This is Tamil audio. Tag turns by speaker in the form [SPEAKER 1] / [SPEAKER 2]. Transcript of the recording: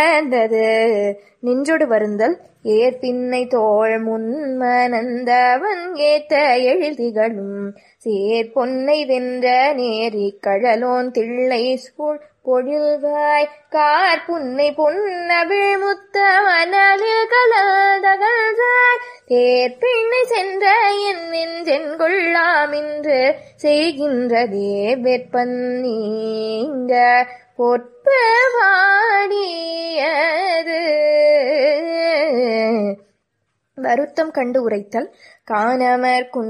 [SPEAKER 1] சேர்ந்தது நின்றொடு வருந்தல் ஏற்பின்னை தோள் முன்மனந்தவன் ஏத்த எழில்திகளும் சேர்பொன்னை வென்ற நேரிக் கழலோன் தில்லை சூழ் பொழில்வாய் கார் புன்னை பொன்னவிழ் முத்த மணலில் கலதகழ்ந்தாய் தேர்பின்னை சென்ற என் நெஞ்சென்கொள்ளாமின்று செய்கின்றதே வெப்பன் நீங்க பொற்ப வாடியது வருத்தம் கண்டு உரைத்தல் காணமர்